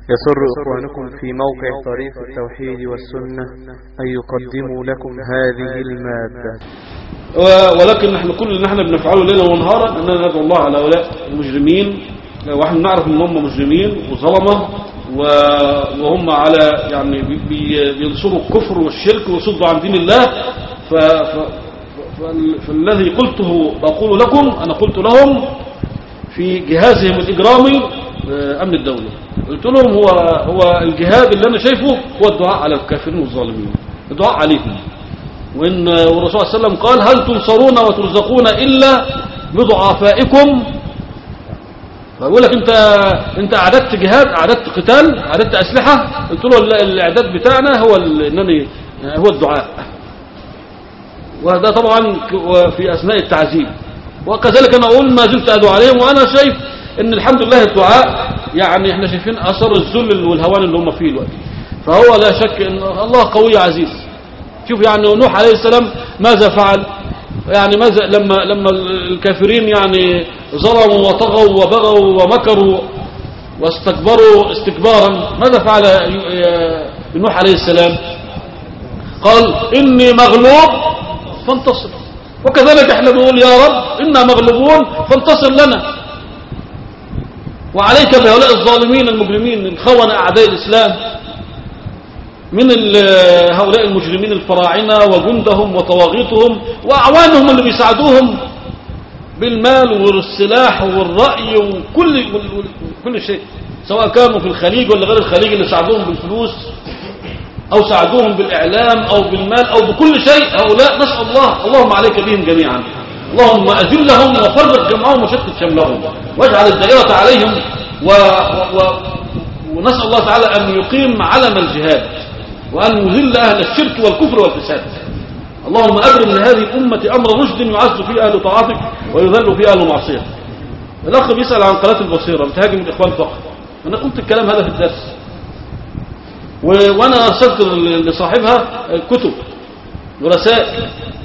يسر إخوانكم في موقع طريق التوحيد والسنة أن يقدموا لكم هذه المادة و- ولكن نحن كل اللي نحن بنفعله ليلا ونهارا اننا ندعو الله على هؤلاء المجرمين واحنا نعرف ان هم مجرمين وظلمه و- وهم على يعني بي- بي- بينصروا الكفر والشرك ويصدوا عن دين الله ف ف فال- فالذي قلته بقول لكم انا قلت لهم في جهازهم الاجرامي آه، امن الدوله قلت لهم هو هو الجهاد اللي انا شايفه هو الدعاء على الكافرين والظالمين الدعاء عليهم وإن والرسول صلى الله عليه وسلم قال هل تنصرون وترزقون إلا بضعفائكم فأقول لك أنت أنت أعددت جهاد أعددت قتال أعددت أسلحة قلت له ال- الإعداد بتاعنا هو ال- إنني هو الدعاء وهذا طبعا ك- في أثناء التعذيب وكذلك أنا أقول ما زلت أدعو عليهم وأنا شايف إن الحمد لله الدعاء يعني إحنا شايفين أثر الذل والهوان اللي هم فيه دلوقتي فهو لا شك إن الله قوي عزيز شوف يعني نوح عليه السلام ماذا فعل يعني ماذا لما لما الكافرين يعني ظلموا وطغوا وبغوا ومكروا واستكبروا استكبارا ماذا فعل نوح عليه السلام قال إني مغلوب فانتصر وكذلك احنا بنقول يا رب إنا مغلوبون فانتصر لنا وعليك بهؤلاء الظالمين المجرمين الخونة أعداء الإسلام من ال- هؤلاء المجرمين الفراعنة وجندهم وطواغيتهم وأعوانهم اللي بيساعدوهم بالمال والسلاح والرأي وكل كل شيء سواء كانوا في الخليج ولا غير الخليج اللي ساعدوهم بالفلوس أو ساعدوهم بالإعلام أو بالمال أو بكل شيء هؤلاء نسأل الله اللهم عليك بهم جميعا اللهم أذلهم وفرق جمعهم وشتت شملهم واجعل الدائرة عليهم و... و... و... ونسأل الله تعالى أن يقيم علم الجهاد وأن يذل أهل الشرك والكفر والفساد اللهم أبرم لهذه الأمة أمر رشد يعز فيه أهل طاعتك ويذل فيه أهل معصيتك الأخ بيسأل عن قناة البصيرة بتهاجم الإخوان فقط أنا قلت الكلام هذا في الدرس و... وأنا أرسلت ل- لصاحبها كتب ورسائل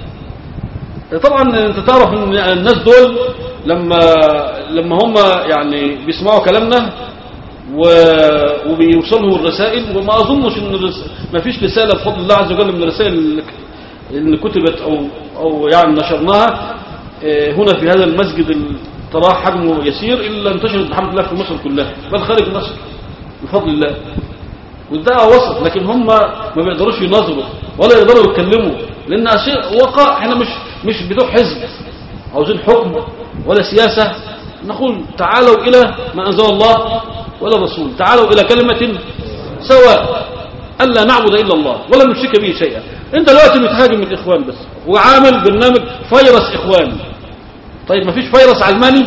طبعا انت تعرف ان الناس دول لما لما هم يعني بيسمعوا كلامنا و... وبيوصلوا الرسائل وما اظنش ان الرس... ما فيش رساله بفضل الله عز وجل من الرسائل اللي- اللي كتبت او او يعني نشرناها آه، هنا في هذا المسجد اللي تراه حجمه يسير الا انتشرت الحمد لله في مصر كلها بل خارج مصر بفضل الله والدعوه وصل لكن هم ما بيقدروش يناظروا ولا يقدروا يتكلموا لان شيء وقع احنا مش مش بتوع حزب عاوزين حكم ولا سياسه نقول تعالوا الى ما انزل الله ولا الرسول تعالوا الى كلمه سواء الا نعبد الا الله ولا نشرك به شيئا انت دلوقتي بتهاجم الاخوان بس وعامل برنامج فيروس اخوان طيب ما فيش فيروس علماني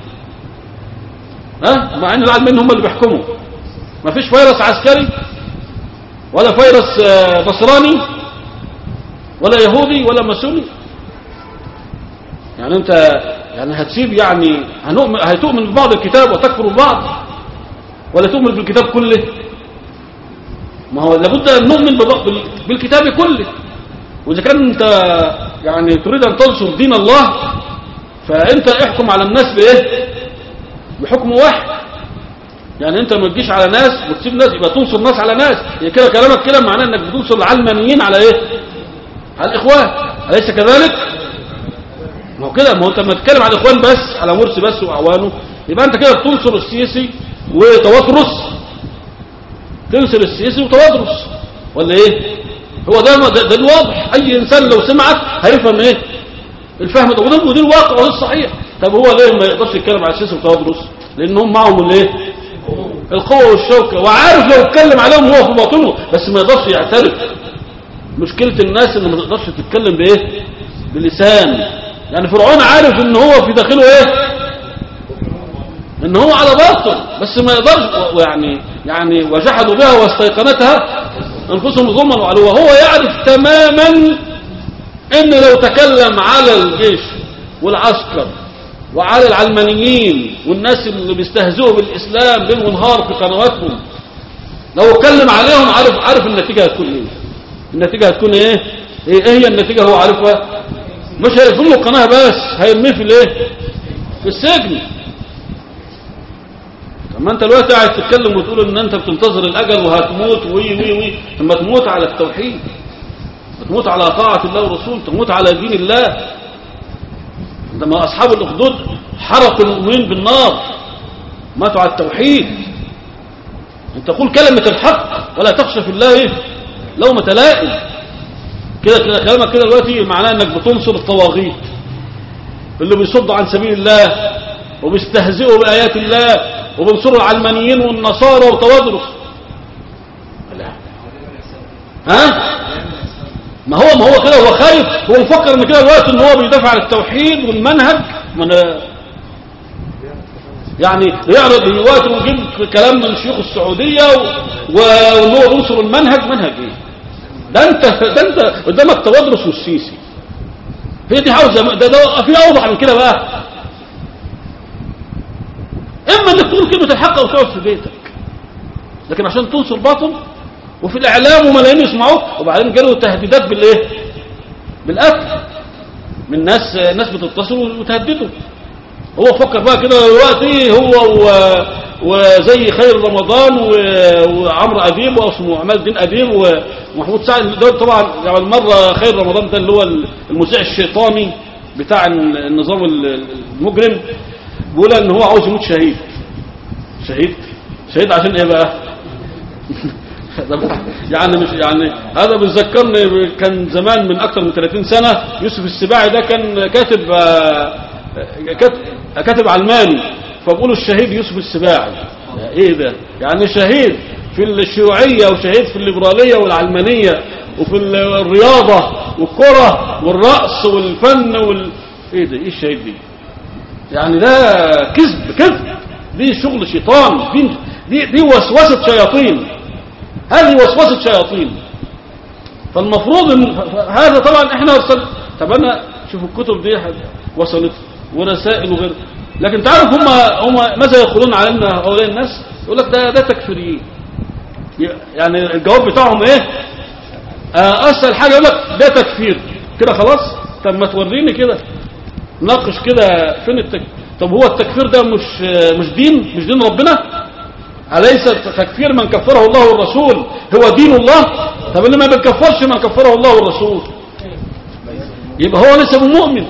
ها مع ان العلمانيين هم اللي بيحكموا ما فيش فيروس عسكري ولا فيروس آه، نصراني ولا يهودي ولا ماسوني يعني انت يعني هتسيب يعني هنؤمن هتؤمن ببعض الكتاب وتكفر ببعض ولا تؤمن بالكتاب كله ما هو لابد ان نؤمن بب- بال- بالكتاب كله واذا كان انت يعني تريد ان تنصر دين الله فانت احكم على الناس بايه بحكم واحد يعني انت ما تجيش على ناس وتسيب ناس يبقى تنصر ناس على ناس هي كده كلامك كده معناه انك بتنصر العلمانيين على ايه على الاخوان اليس كذلك ما هو كده ما هو انت لما تتكلم على الاخوان بس على مرسي بس واعوانه يبقى انت كده بتنصر السيسي وتوترس تنصر السيسي وتوترس ولا ايه هو ده ده, ده الواضح اي انسان لو سمعك هيفهم ايه الفهم ده وده وده الواقع وده الصحيح طب هو ليه ما يقدرش يتكلم على السيسي وتوترس لانهم معهم الايه القوه والشوكه وعارف لو اتكلم عليهم هو في باطنه بس ما يقدرش يعترف مشكلة الناس ان ما تقدرش تتكلم بايه بلسان يعني فرعون عارف ان هو في داخله ايه ان هو على باطل بس ما يقدرش ويعني يعني وجحدوا بها واستيقنتها انفسهم ظلما وعلوا وهو يعرف تماما ان لو تكلم على الجيش والعسكر وعلى العلمانيين والناس اللي بيستهزئوا بالاسلام ليل ونهار في قنواتهم لو اتكلم عليهم عارف عارف النتيجه هتكون ايه النتيجه هتكون ايه ايه هي النتيجه هو عارفها مش هيقفل له القناه بس هيرميه في الايه في السجن اما انت دلوقتي قاعد تتكلم وتقول ان انت بتنتظر الاجل وهتموت وي وي وي اما تموت على التوحيد تموت على طاعة الله ورسوله تموت على دين الله عندما اصحاب الاخدود حرقوا المؤمنين بالنار ماتوا على التوحيد انت تقول كلمة الحق ولا تخشى في الله ايه لومة لائم كده كده كلامك كده دلوقتي معناه انك بتنصر الطواغيت اللي بيصدوا عن سبيل الله وبيستهزئوا بآيات الله وبينصروا العلمانيين والنصارى وتوادرس لا ها ما هو ما هو كده هو خايف هو مفكر ان كده دلوقتي ان هو بيدافع عن التوحيد والمنهج من يعني يعرض دلوقتي ويجيب كلام من شيوخ السعودية و- وان هو بينصر المنهج منهج ايه ده انت ده انت قدامك تودرس والسيسي هي دي عاوزه ده ده في اوضح من كده بقى اما انك تقول كلمه الحق او تقعد في بيتك لكن عشان تنصر باطل وفي الاعلام وملايين يسمعوك وبعدين جاله تهديدات بالايه بالقتل من ناس ناس بتتصل وتهدده هو فكر بقى كده دلوقتي هو و- وزي خير رمضان و- وعمرو اديب واسمه عماد الدين اديب ومحمود سعد دول طبعا يعني مره خير رمضان ده اللي هو المذيع الشيطاني بتاع النظام المجرم بيقول ان هو عاوز يموت شهيد شهيد شهيد عشان ايه بقى يعني مش يعني هذا بيذكرني كان زمان من اكثر من 30 سنه يوسف السباعي ده كان كاتب آه، كاتب, كاتب علماني فبقولوا الشهيد يوسف السباعي ايه ده يعني شهيد في الشيوعيه وشهيد في الليبراليه والعلمانيه وفي الرياضه والكره والرقص والفن وال ايه ده ايه الشهيد دي يعني ده كذب كذب دي شغل شيطان دي دي, دي وسوسه شياطين هذه وسوسه شياطين فالمفروض ان هذا طبعا احنا وصل طب انا شوف الكتب دي وصلت ورسائل وغير لكن تعرف هم هم ماذا يقولون علينا هؤلاء الناس يقول لك ده ده تكفيريين يعني الجواب بتاعهم ايه آه، اسهل حاجه يقول لك ده تكفير كده خلاص طب ما توريني كده ناقش كده فين التك... طب هو التكفير ده مش مش دين مش دين ربنا أليس تكفير من كفره الله والرسول هو دين الله طب اللي ما بيكفرش من كفره الله والرسول يبقى هو ليس بمؤمن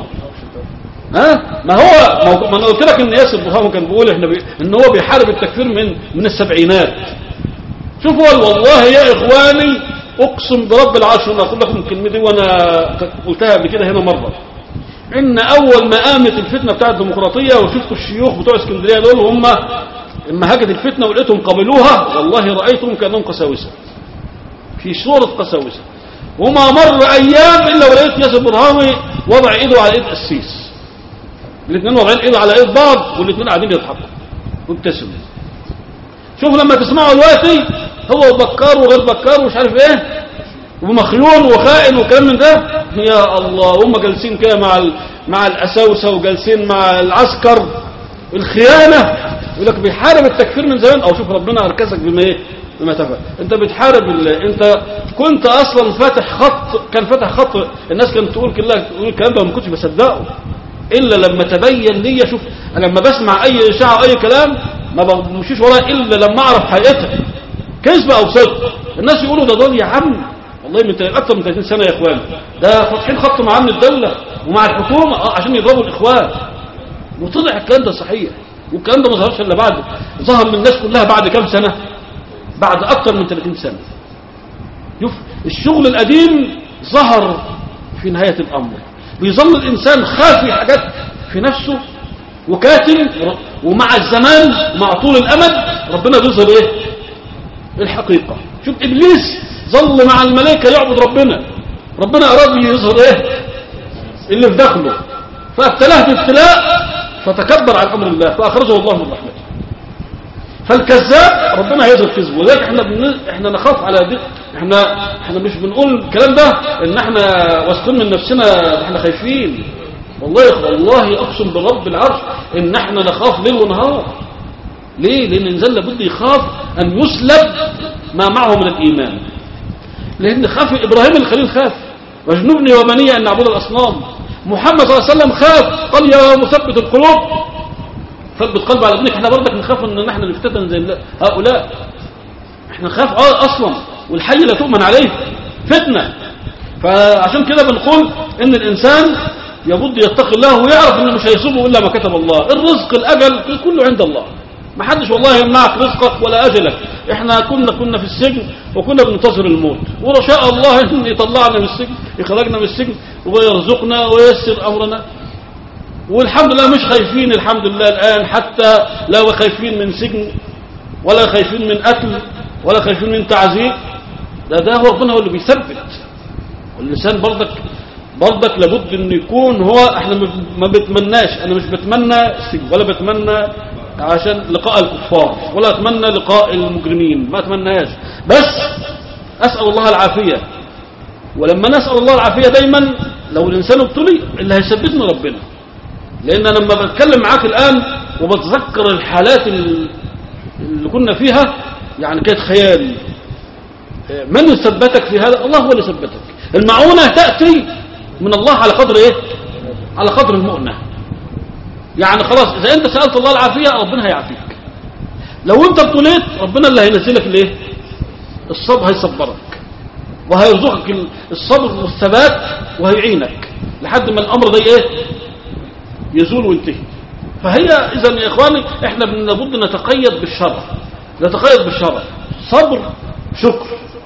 ها ما هو ما هو- ما انا قلت لك ان ياسر بوهام كان بيقول احنا بي... ان هو بيحارب التكفير من من السبعينات شوفوا والله يا اخواني اقسم برب العرش وانا اقول لكم الكلمه دي وانا قلتها قبل كده هنا مره ان اول ما قامت الفتنه بتاعه الديمقراطيه وشفتوا الشيوخ بتوع اسكندريه دول هم اما هاجت الفتنه ولقيتهم قبلوها والله رايتهم كانهم قساوسه في صوره قساوسه وما مر ايام الا ولقيت ياسر برهامي وضع ايده على ايد قسيس الاثنين واضعين ايده على ايد بعض والاثنين قاعدين يضحكوا وابتسموا شوفوا لما تسمعوا دلوقتي هو بكار وغير بكار ومش عارف ايه ومخيون وخائن وكلام من ده يا الله هم جالسين كده مع ال... مع الاساوسه وجالسين مع العسكر الخيانه يقول لك بيحارب التكفير من زمان او شوف ربنا اركزك بما ايه بما تفعل انت بتحارب ال... انت كنت اصلا فاتح خط كان فاتح خط الناس كانت تقول كلها تقول الكلام ده ما كنتش بصدقه الا لما تبين لي شوف انا لما بسمع اي اشاعه او اي كلام ما بمشيش وراه الا لما اعرف حقيقتها كذب او صدق الناس يقولوا ده دول يا عم والله من اكثر من 30 سنه يا اخوان ده فاتحين خط مع امن الدوله ومع الحكومه اه عشان يضربوا الاخوان وطلع الكلام ده صحيح والكلام ده ما ظهرش الا بعد ظهر للناس كلها بعد كام سنه بعد اكثر من 30 سنه شوف الشغل القديم ظهر في نهايه الامر بيظل الانسان خافي حاجات في نفسه وكاتم ومع الزمان مع طول الامد ربنا بيظهر ايه الحقيقه شوف ابليس ظل مع الملائكه يعبد ربنا ربنا اراد يظهر ايه اللي في داخله فابتلاه بابتلاء فتكبر عن امر الله فاخرجه الله من رحمته فالكذاب ربنا هيظهر كذبه ولذلك احنا بن... احنا نخاف على دي احنا احنا مش بنقول الكلام ده ان احنا واثقين من نفسنا احنا خايفين والله والله اقسم برب العرش ان احنا نخاف ليل ونهار ليه لان الانسان لابد يخاف ان يسلب ما معه من الايمان لان خاف ابراهيم الخليل خاف واجنبني وبني ان نعبد الاصنام محمد صلى الله عليه وسلم خاف قال يا مثبت القلوب ثبت قلب على دينك احنا برضك نخاف ان احنا نفتتن زي هؤلاء احنا نخاف اه اصلا والحي لا تؤمن عليه فتنة فعشان كده بنقول ان الانسان يبد يتقي الله ويعرف انه مش هيصيبه الا ما كتب الله الرزق الاجل كله عند الله ما حدش والله يمنعك رزقك ولا اجلك احنا كنا كنا في السجن وكنا بننتظر الموت وان شاء الله ان يطلعنا من السجن يخرجنا من السجن ويرزقنا وييسر امرنا والحمد لله مش خايفين الحمد لله الان حتى لا خايفين من سجن ولا خايفين من قتل ولا خايفين من تعذيب ده ده هو ربنا هو اللي بيثبت واللسان برضك برضك لابد ان يكون هو احنا ما بتمناش انا مش بتمنى السجن ولا بتمنى عشان لقاء الكفار ولا اتمنى لقاء المجرمين ما اتمناش بس اسال الله العافيه ولما نسال الله العافيه دايما لو الانسان ابتلي اللي هيثبتنا ربنا لان انا لما بتكلم معاك الان وبتذكر الحالات اللي كنا فيها يعني كانت خيال من يثبتك في هذا الله هو اللي ثبتك المعونة تأتي من الله على قدر ايه على قدر المؤنة يعني خلاص اذا انت سألت الله العافية ربنا هيعافيك لو انت ابتليت ربنا اللي هينزلك الايه الصبر هيصبرك وهيرزقك الصبر والثبات وهيعينك لحد ما الامر ده ايه يزول وينتهي فهي اذا يا اخواني احنا لابد نتقيد بالشرع نتقيد بالشرع صبر شكر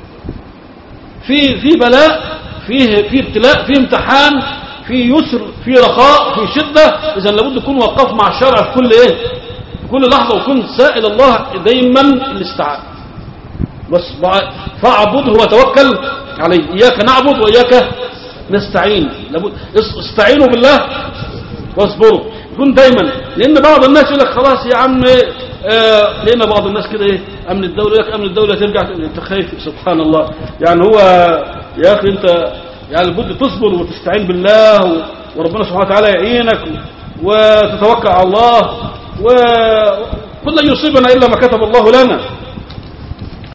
في في بلاء فيه في ابتلاء في امتحان في يسر في رخاء في شدة اذا لابد يكون وقف مع الشرع في كل ايه في كل لحظة وكن سائل الله دايما الاستعانة بس فاعبده وتوكل عليه اياك نعبد واياك نستعين لابد استعينوا بالله واصبروا يكون دايما لان بعض الناس يقول لك خلاص يا عم آه لقينا بعض الناس كده ايه امن الدوله لك امن الدوله ترجع انت خايف سبحان الله يعني هو يا اخي انت يعني لابد تصبر وتستعين بالله وربنا سبحانه وتعالى يعينك وتتوكل على الله وكل يصيبنا الا ما كتب الله لنا